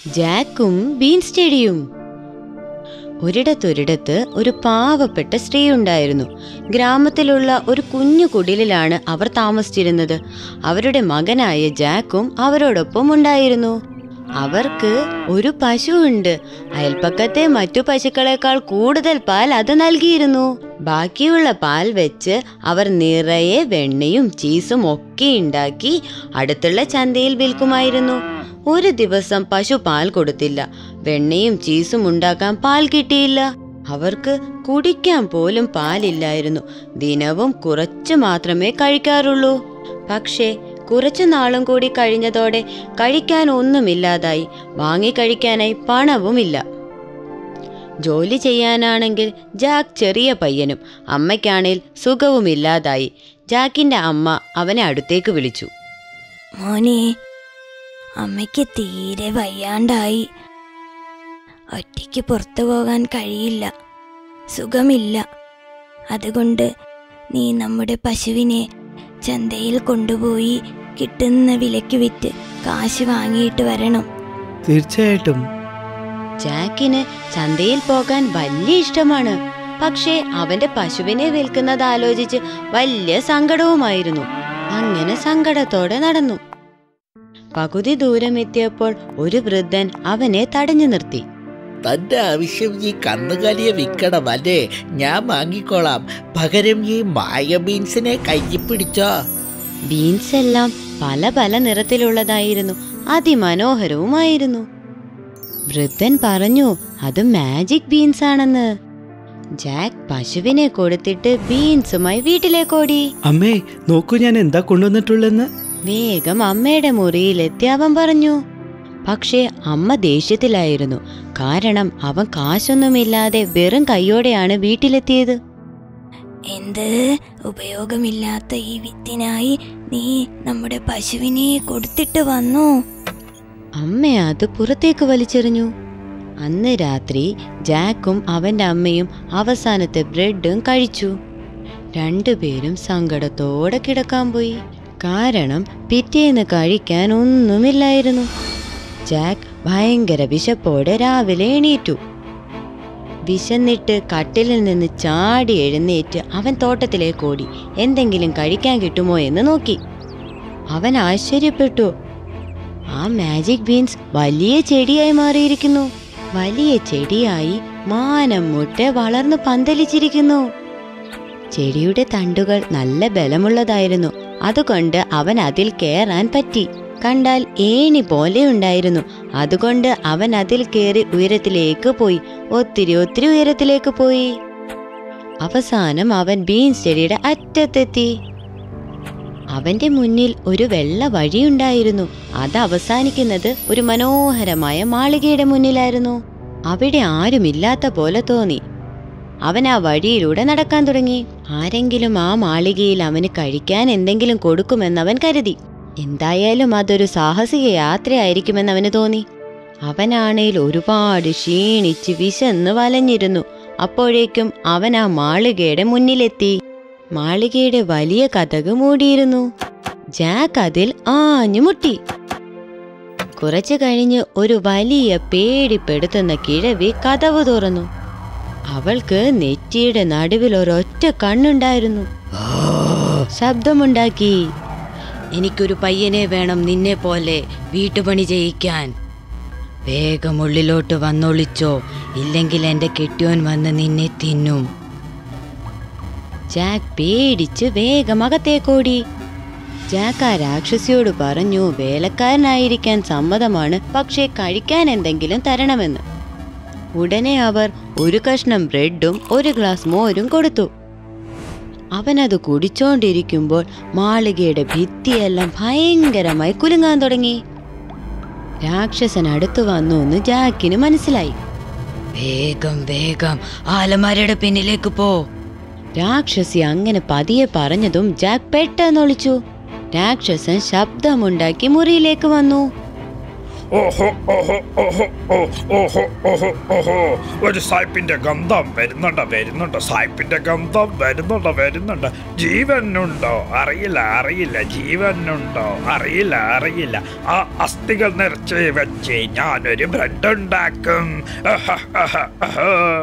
ജാക്കും beans ചെടിയും ഒരിടത്തൊരിടത്ത് ഒരു പാവപ്പെട്ട സ്ത്രീ ഉണ്ടായിരുന്നു ഗ്രാമത്തിലുള്ള ഒരു കുഞ്ഞു കുടിലിലാണ് അവർ താമസിച്ചിരുന്നത് അവരുടെ മകനായ ജാക്കും അവരോടൊപ്പം ഉണ്ടായിരുന്നു അവർക്ക് ഒരു പശുവുണ്ട് അയൽപ്പക്കത്തെ മറ്റു പശുക്കളെക്കാൾ കൂടുതൽ പാൽ അത് നൽകിയിരുന്നു ബാക്കിയുള്ള പാൽ വെച്ച് അവർ നിറയെ വെണ്ണയും ചീസും ഒക്കെ ഉണ്ടാക്കി അടുത്തുള്ള ചന്തയിൽ വിൽക്കുമായിരുന്നു ഒരു ദിവസം പശു പാൽ കൊടുത്തില്ല വെണ്ണയും ചീസും ഉണ്ടാക്കാൻ പാൽ കിട്ടിയില്ല അവർക്ക് കുടിക്കാൻ പോലും പാലില്ലായിരുന്നു ദിനവും കുറച്ചു മാത്രമേ കഴിക്കാറുള്ളൂ പക്ഷേ കുറച്ചു നാളും കൂടി കഴിഞ്ഞതോടെ കഴിക്കാൻ ഒന്നുമില്ലാതായി വാങ്ങിക്കഴിക്കാനായി പണവുമില്ല ജോലി ചെയ്യാനാണെങ്കിൽ ജാക്ക് ചെറിയ പയ്യനും അമ്മയ്ക്കാണേൽ സുഖവുമില്ലാതായി ജാക്കിന്റെ അമ്മ അവനെ അടുത്തേക്ക് വിളിച്ചു മോനെ അമ്മയ്ക്ക് തീരെ വയ്യാണ്ടായി ഒറ്റയ്ക്ക് പുറത്തു പോകാൻ കഴിയില്ല സുഖമില്ല അതുകൊണ്ട് നീ നമ്മുടെ പശുവിനെ ചന്തയിൽ കൊണ്ടുപോയി കിട്ടുന്ന വിലയ്ക്ക് വിറ്റ് കാശ് വാങ്ങിയിട്ട് വരണം തീർച്ചയായിട്ടും ജാക്കിന് ചന്തയിൽ പോകാൻ വലിയ ഇഷ്ടമാണ് പക്ഷേ അവന്റെ പശുവിനെ വിൽക്കുന്നത് ആലോചിച്ച് വലിയ സങ്കടവുമായിരുന്നു അങ്ങനെ സങ്കടത്തോടെ നടന്നു പകുതി ദൂരം എത്തിയപ്പോൾ ഒരു വൃദ്ധൻ അവനെ തടഞ്ഞു നിർത്തി തന്റെ ആവശ്യം ഈ കന്നുകാലിയെ വിൽക്കണം അല്ലേ ഞാൻ വാങ്ങിക്കോളാം പകരം ഈ മായ ബീൻസിനെ കയ്യിൽ പിടിച്ചോ ബീൻസ് എല്ലാം പല പല നിറത്തിലുള്ളതായിരുന്നു അതിമനോഹരവുമായിരുന്നു വൃദ്ധൻ പറഞ്ഞു അത് മാജിക് ബീൻസ് ആണെന്ന് ജാക്ക് പശുവിനെ കൊടുത്തിട്ട് ബീൻസുമായി വീട്ടിലേക്കോടി അമ്മേ നോക്കൂ ഞാൻ എന്താ കൊണ്ടുവന്നിട്ടുള്ളെന്ന് വേഗം അമ്മയുടെ മുറിയിലെത്തി അവൻ പറഞ്ഞു പക്ഷേ അമ്മ ദേഷ്യത്തിലായിരുന്നു കാരണം അവൻ കാശൊന്നുമില്ലാതെ വെറും കൈയോടെയാണ് വീട്ടിലെത്തിയത് എന്ത് ഉപയോഗമില്ലാത്ത ഈ വിത്തിനായി നീ നമ്മുടെ പശുവിനെ കൊടുത്തിട്ട് വന്നു അമ്മ അത് പുറത്തേക്ക് വലിച്ചെറിഞ്ഞു അന്ന് രാത്രി ജാക്കും അവന്റെ അമ്മയും അവസാനത്തെ ബ്രെഡും കഴിച്ചു രണ്ടുപേരും സങ്കടത്തോടെ കിടക്കാൻ പോയി കാരണം പിറ്റേന്ന് കഴിക്കാൻ ഒന്നുമില്ലായിരുന്നു ജാക്ക് ഭയങ്കര വിശപ്പോടെ രാവിലെ എണീറ്റു വിശന്നിട്ട് കട്ടിലിൽ നിന്ന് ചാടി എഴുന്നേറ്റ് അവൻ തോട്ടത്തിലേക്ക് ഓടി എന്തെങ്കിലും കഴിക്കാൻ കിട്ടുമോ എന്ന് നോക്കി അവൻ ആശ്ചര്യപ്പെട്ടു ആ മാജിക് ബീൻസ് വലിയ ചെടിയായി മാറിയിരിക്കുന്നു വലിയ ചെടിയായി മാനം മുട്ടെ വളർന്നു പന്തലിച്ചിരിക്കുന്നു ചെടിയുടെ തണ്ടുകൾ നല്ല ബലമുള്ളതായിരുന്നു അതുകൊണ്ട് അവൻ അതിൽ കയറാൻ പറ്റി കണ്ടാൽ ഏണി പോലെ ഉണ്ടായിരുന്നു അതുകൊണ്ട് അവൻ അതിൽ കയറി ഉയരത്തിലേക്ക് പോയി ഒത്തിരി ഒത്തിരി ഉയരത്തിലേക്ക് പോയി അവസാനം അവൻ ബീൻസ് ചെടിയുടെ അറ്റത്തെത്തി അവന്റെ മുന്നിൽ ഒരു വെള്ള വഴിയുണ്ടായിരുന്നു അത് അവസാനിക്കുന്നത് ഒരു മനോഹരമായ മാളികയുടെ മുന്നിലായിരുന്നു അവിടെ ആരുമില്ലാത്ത പോലെ തോന്നി അവൻ ആ വഴിയിലൂടെ നടക്കാൻ തുടങ്ങി ആരെങ്കിലും ആ മാളികയിൽ അവന് കഴിക്കാൻ എന്തെങ്കിലും കൊടുക്കുമെന്ന് അവൻ കരുതി എന്തായാലും അതൊരു സാഹസിക യാത്രയായിരിക്കുമെന്ന് അവന് തോന്നി അവനാണേൽ ഒരുപാട് ക്ഷീണിച്ച് വിശന്ന് വലഞ്ഞിരുന്നു അപ്പോഴേക്കും അവൻ ആ മാളികയുടെ മുന്നിലെത്തി മാളികയുടെ വലിയ കഥക് മൂടിയിരുന്നു ജാക്ക് അതിൽ ആഞ്ഞുമുട്ടി കുറച്ചു കഴിഞ്ഞ് ഒരു വലിയ പേടിപ്പെടുത്തുന്ന കിഴവി കഥവ് തുറന്നു അവൾക്ക് നെറ്റിയുടെ നടുവിൽ ഒരൊറ്റ കണ്ണുണ്ടായിരുന്നു ശബ്ദമുണ്ടാക്കി എനിക്കൊരു പയ്യനെ വേണം നിന്നെ പോലെ വീട്ടുപണി ചെയ്യിക്കാൻ വേഗം ഉള്ളിലോട്ട് വന്നൊളിച്ചോ ഇല്ലെങ്കിൽ എന്റെ കെട്ടിയോൻ വന്ന് നിന്നെ തിന്നും ജാക്ക് പേടിച്ച് വേഗം അകത്തേക്കോടി ജാക്ക് ആ രാക്ഷസിയോട് പറഞ്ഞു വേലക്കാരനായിരിക്കാൻ സമ്മതമാണ് പക്ഷേ കഴിക്കാൻ എന്തെങ്കിലും തരണമെന്ന് ഉടനെ അവർ ഒരു കഷ്ണം ബ്രെഡും ഒരു ഗ്ലാസ് മോരും കൊടുത്തു അവനത് കുടിച്ചോണ്ടിരിക്കുമ്പോൾ മാളികയുടെ ഭിത്തിയെല്ലാം ഭയങ്കരമായി കുലുങ്ങാൻ തുടങ്ങി രാക്ഷസൻ അടുത്തു വന്നു എന്ന് ജാക്കിന് മനസ്സിലായി വേഗം വേഗം ആലമരയുടെ പിന്നിലേക്ക് പോ രാക്ഷസി അങ്ങനെ പതിയെ പറഞ്ഞതും ജാക്ക് പെട്ടെന്ന് ഒളിച്ചു രാക്ഷസൻ ശബ്ദമുണ്ടാക്കി മുറിയിലേക്ക് വന്നു ഓഹോ ഓഹോ ഓഹോ ഓ ഓഹോ ഓഹോ ഓഹോ ഒരു സായിപ്പിന്റെ ഗന്ധം വരുന്നുണ്ട് വരുന്നുണ്ട് സായിപ്പിന്റെ ഗന്ധം വരുന്നുണ്ട് വരുന്നുണ്ട് ജീവനുണ്ടോ അറിയില്ല അറിയില്ല ജീവനുണ്ടോ അറിയില്ല അറിയില്ല ആ അസ്ഥികൾ നിറച്ച് വെച്ച് ഞാനൊരു ബ്രെഡ് ഉണ്ടാക്കും അഹ, അഹ, അഹ.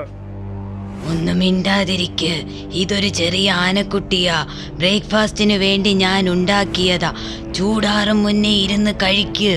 ഒന്നും മിണ്ടാതിരിക്ക് ഇതൊരു ചെറിയ ആനക്കുട്ടിയാ ബ്രേക്ക്ഫാസ്റ്റിന് വേണ്ടി ഞാൻ ഉണ്ടാക്കിയതാ ചൂടാറും മുന്നേ ഇരുന്ന് കഴിക്ക്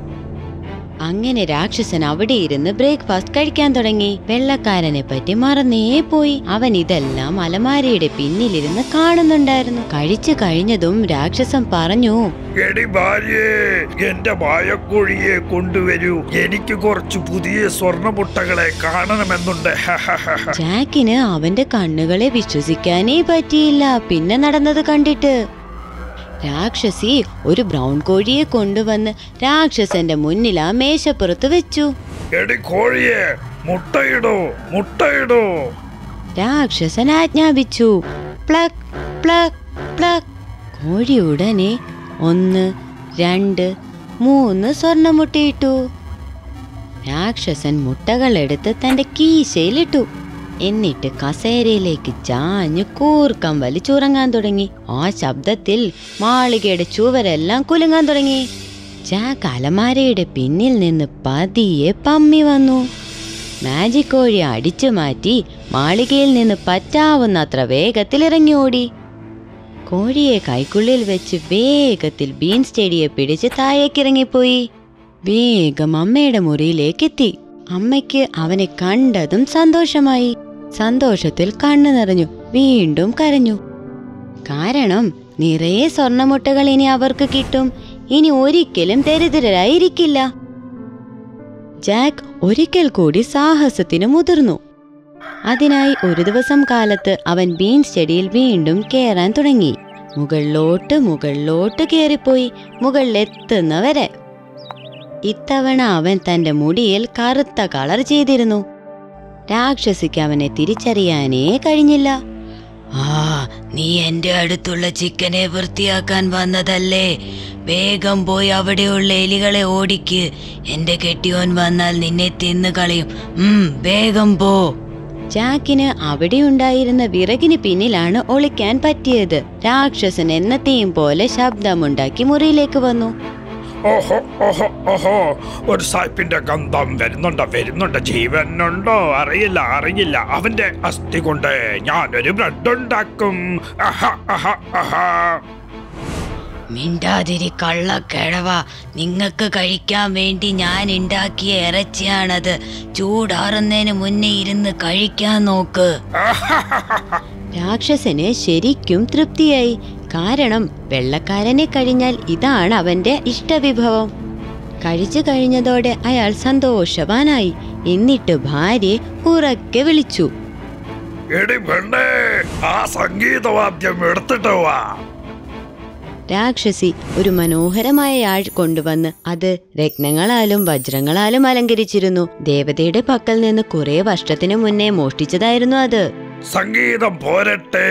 അങ്ങനെ രാക്ഷസൻ അവിടെ ഇരുന്ന് ബ്രേക്ക്ഫാസ്റ്റ് കഴിക്കാൻ തുടങ്ങി വെള്ളക്കാരനെ പറ്റി മറന്നേ പോയി അവൻ ഇതെല്ലാം അലമാരയുടെ പിന്നിലിരുന്ന് കാണുന്നുണ്ടായിരുന്നു കഴിച്ചു കഴിഞ്ഞതും രാക്ഷസൻ പറഞ്ഞു എടി ഭാര്യേ എന്റെ വായക്കോഴിയെ കൊണ്ടുവരൂ എനിക്ക് കുറച്ച് പുതിയ സ്വർണ്ണമുട്ടകളെ കാണണമെന്നുണ്ട് ഹ, ഹ, ഹ, ഹ. ജാക്കിന് അവന്റെ കണ്ണുകളെ വിശ്വസിക്കാനേ പറ്റിയില്ല പിന്നെ നടന്നത് കണ്ടിട്ട് രാക്ഷസി ഒരു ബ്രൗൺ കോഴിയെ കൊണ്ടുവന്ന് രാക്ഷസന്റെ മുന്നിൽ ആ മേശപ്പുറത്ത് വെച്ചു എടി കോഴിയെ മുട്ടയിടൂ മുട്ടയിടൂ രാക്ഷസൻ ആജ്ഞാപിച്ചു പ്ലക് പ്ലക് പ്ലക് കോഴി ഉടനെ ഒന്ന് രണ്ട് മൂന്ന് സ്വർണ്ണമുട്ടയിട്ടു രാക്ഷസൻ മുട്ടകളെടുത്ത് തന്റെ കീശയിലിട്ടു എന്നിട്ട് കസേരയിലേക്ക് ചാഞ്ഞ് കൂർക്കം വലിച്ചുറങ്ങാൻ തുടങ്ങി ആ ശബ്ദത്തിൽ മാളികയുടെ ചുവരെല്ലാം കുലുങ്ങാൻ തുടങ്ങി ജാക്ക് അലമാരയുടെ പിന്നിൽ നിന്ന് പതിയെ പമ്മി വന്നു മാജിക് കോഴി അടിച്ചു മാറ്റി മാളികയിൽ നിന്ന് പറ്റാവുന്നത്ര വേഗത്തിൽ ഇറങ്ങി ഓടി കോഴിയെ കൈക്കുള്ളിൽ വെച്ച് വേഗത്തിൽ ബീൻസ് ചെടിയെ പിടിച്ച് താഴേക്കിറങ്ങിപ്പോയി വേഗം അമ്മയുടെ മുറിയിലേക്ക് എത്തി അമ്മയ്ക്ക് അവനെ കണ്ടതും സന്തോഷമായി സന്തോഷത്തിൽ കണ്ണു നിറഞ്ഞു വീണ്ടും കരഞ്ഞു കാരണം നിറയെ സ്വർണ്ണമുട്ടകൾ ഇനി അവർക്ക് കിട്ടും ഇനി ഒരിക്കലും ദരിദ്രരായിരിക്കില്ല ജാക്ക് ഒരിക്കൽ കൂടി സാഹസത്തിന് മുതിർന്നു അതിനായി ഒരു ദിവസം കാലത്ത് അവൻ ബീൻസ് ചെടിയിൽ വീണ്ടും കയറാൻ തുടങ്ങി മുകളിലോട്ട് മുകളിലോട്ട് കയറിപ്പോയി മുകളിലെത്തുന്നവരെ ഇത്തവണ അവൻ തന്റെ മുടിയിൽ കറുത്ത കളർ ചെയ്തിരുന്നു രാക്ഷസിക്ക് അവനെ തിരിച്ചറിയാനേ കഴിഞ്ഞില്ല ആ നീ എന്റെ അടുത്തുള്ള ചിക്കനെ വൃത്തിയാക്കാൻ വന്നതല്ലേ വേഗം പോയി അവിടെയുള്ള എലികളെ ഓടിക്ക് എന്റെ കെട്ടിയോൻ വന്നാൽ നിന്നെ തിന്നു കളയും ഉം വേഗം പോ ജാക്കിന് അവിടെ ഉണ്ടായിരുന്ന വിറകിന് പിന്നിലാണ് ഒളിക്കാൻ പറ്റിയത് രാക്ഷസൻ എന്നത്തെയും പോലെ ശബ്ദമുണ്ടാക്കി മുറിയിലേക്ക് വന്നു ഓഹോ ഓഹോ ഓഹോ ഒരു സായിപ്പിന്റെ ഗന്ധം വരുന്നുണ്ട് വരുന്നുണ്ട് ജീവനുണ്ടോ അറിയില്ല അറിയില്ല അവന്റെ അസ്ഥി കൊണ്ട് ഞാനൊരു ബ്രെഡ് ഉണ്ടാക്കും അഹ, അഹ, അഹ. മിണ്ടാതിരി കള്ളക്കിഴവ നിങ്ങൾക്ക് കഴിക്കാൻ വേണ്ടി ഞാൻ ഉണ്ടാക്കിയ ഇറച്ചിയാണത് ചൂടാറുന്നതിന് മുന്നേ ഇരുന്ന് കഴിക്കാൻ നോക്ക് രാക്ഷസന് ശരിക്കും തൃപ്തിയായി കാരണം വെള്ളക്കാരനെ കഴിഞ്ഞാൽ ഇതാണ് അവന്റെ ഇഷ്ടവിഭവം കഴിച്ചു കഴിഞ്ഞതോടെ അയാൾ സന്തോഷവാനായി എന്നിട്ട് ഭാര്യയെ ഉറക്കെ വിളിച്ചു എടി പെണ്ണേ ആ സംഗീതവാദ്യം എടുത്തിട്ട് വാ രാക്ഷസി ഒരു മനോഹരമായ ആൾ കൊണ്ടുവന്ന് അത് രത്നങ്ങളാലും വജ്രങ്ങളാലും അലങ്കരിച്ചിരുന്നു ദേവതയുടെ പക്കൽ നിന്ന് കുറെ വർഷത്തിനു മുന്നേ മോഷ്ടിച്ചതായിരുന്നു അത് സംഗീതം പോരട്ടെ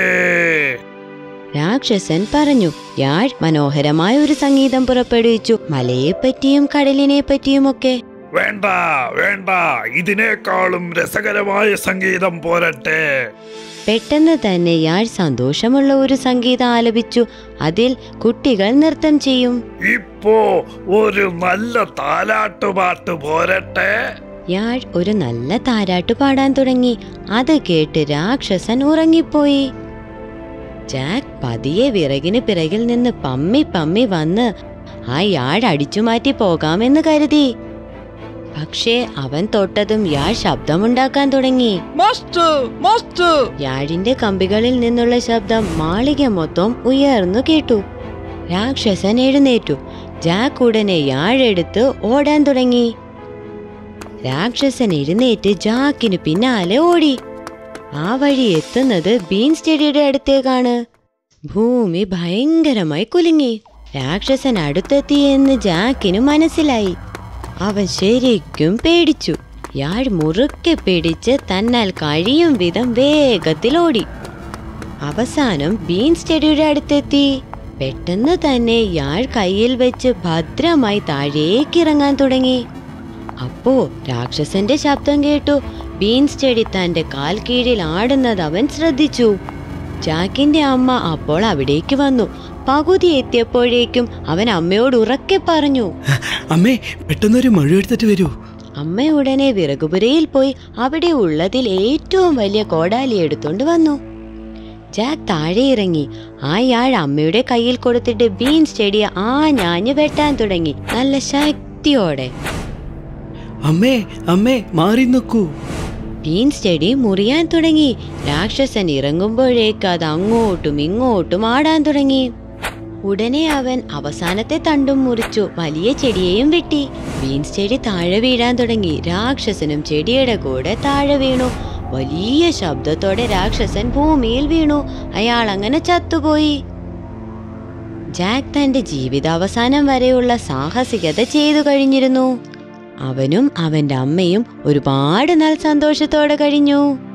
രാക്ഷസൻ പറഞ്ഞു യാൾ മനോഹരമായ ഒരു സംഗീതം പുറപ്പെടുവിച്ചു മലയെപ്പറ്റിയും കടലിനെ പറ്റിയുമൊക്കെ വേണ്ട വേണ്ട ഇതിനേക്കാളും രസകരമായ സംഗീതം പോരട്ടെ പെട്ടെന്ന് തന്നെ യാൾ സന്തോഷമുള്ള ഒരു സംഗീതം ആലപിച്ചു അതിൽ കുട്ടികൾ നൃത്തം ചെയ്യും ഇപ്പോ ഒരു നല്ല താലാട്ടുപാട്ട് പോരട്ടെ യാൾ ഒരു നല്ല താരാട്ട് പാടാൻ തുടങ്ങി അത് കേട്ട് രാക്ഷസൻ ഉറങ്ങിപ്പോയി ജാക്ക് പതിയെ വിറകിന് പിറകിൽ നിന്ന് പമ്മി പമ്മി വന്ന് ആ യാഴ് അടിച്ചുമാറ്റി പോകാമെന്ന് കരുതി പക്ഷേ അവൻ തൊട്ടതും യാഴ് ശബ്ദമുണ്ടാക്കാൻ തുടങ്ങി യാഴിന്റെ കമ്പികളിൽ നിന്നുള്ള ശബ്ദം മാളിക മൊത്തം ഉയർന്നു കേട്ടു രാക്ഷസൻ എഴുന്നേറ്റു ജാക്ക് ഉടനെ യാഴെടുത്ത് ഓടാൻ തുടങ്ങി രാക്ഷസൻ എഴുന്നേറ്റ് ജാക്കിന് പിന്നാലെ ഓടി ആ വഴി എത്തുന്നത് ബീൻസ് ചെടിയുടെ അടുത്തേക്കാണ് ഭൂമി ഭയങ്കരമായി കുലുങ്ങി രാക്ഷസൻ അടുത്തെത്തിയെന്ന് ജാക്കിന് മനസ്സിലായി അവൻ ശരിക്കും പേടിച്ചു യാഴ് മുറുക്കെ പിടിച്ച് തന്നാൽ കഴിയും വിധം വേഗത്തിൽ ഓടി അവസാനം ബീൻസ് ചെടിയുടെ അടുത്തെത്തി പെട്ടെന്ന് തന്നെ യാഴ് കയ്യിൽ വെച്ച് ഭദ്രമായി താഴേക്കിറങ്ങാൻ തുടങ്ങി അപ്പോ രാക്ഷസന്റെ ശബ്ദം കേട്ടു ബീൻസ് ചെടി തന്റെ കാൽ കീഴിൽ ആടുന്നത് അവൻ ശ്രദ്ധിച്ചു ജാക്കിന്റെ അമ്മ അപ്പോൾ അവിടേക്ക് വന്നു പകുതി എത്തിയപ്പോഴേക്കും അവൻ അമ്മയോട് ഉറക്കെ പറഞ്ഞു അമ്മേ പെട്ടെന്നൊരു മഴ എടുത്തിട്ട് വരൂ അമ്മ ഉടനെ വിറകുപുരയിൽ പോയി അവിടെ ഉള്ളതിൽ ഏറ്റവും വലിയ കോടാലി എടുത്തോണ്ട് വന്നു ജാക്ക് താഴെ ഇറങ്ങി അയാൾ അമ്മയുടെ കയ്യിൽ കൊടുത്തിട്ട് ബീൻസ് ചെടിയെ ആ ഞാഞ്ഞ് വെട്ടാൻ തുടങ്ങി നല്ല ശക്തിയോടെ അമ്മേ അമ്മേ മാറി നോക്കൂ ബീൻസ് ചെടി മുറിയാൻ തുടങ്ങി രാക്ഷസൻ ഇറങ്ങുമ്പോഴേക്ക് അത് അങ്ങോട്ടും ഇങ്ങോട്ടും ആടാൻ തുടങ്ങി ഉടനെ അവൻ അവസാനത്തെ തണ്ടും മുറിച്ചു വലിയ ചെടിയെയും വെട്ടി ബീൻസ് ചെടി താഴെ വീഴാൻ തുടങ്ങി രാക്ഷസനും ചെടിയുടെ കൂടെ താഴെ വീണു വലിയ ശബ്ദത്തോടെ രാക്ഷസൻ ഭൂമിയിൽ വീണു അയാൾ അങ്ങനെ ചത്തുപോയി ജാക്ക് തന്റെ ജീവിതാവസാനം വരെയുള്ള സാഹസികത ചെയ്തു കഴിഞ്ഞിരുന്നു അവനും അവന്റെ അമ്മയും ഒരുപാട് നാൾ സന്തോഷത്തോടെ കഴിഞ്ഞു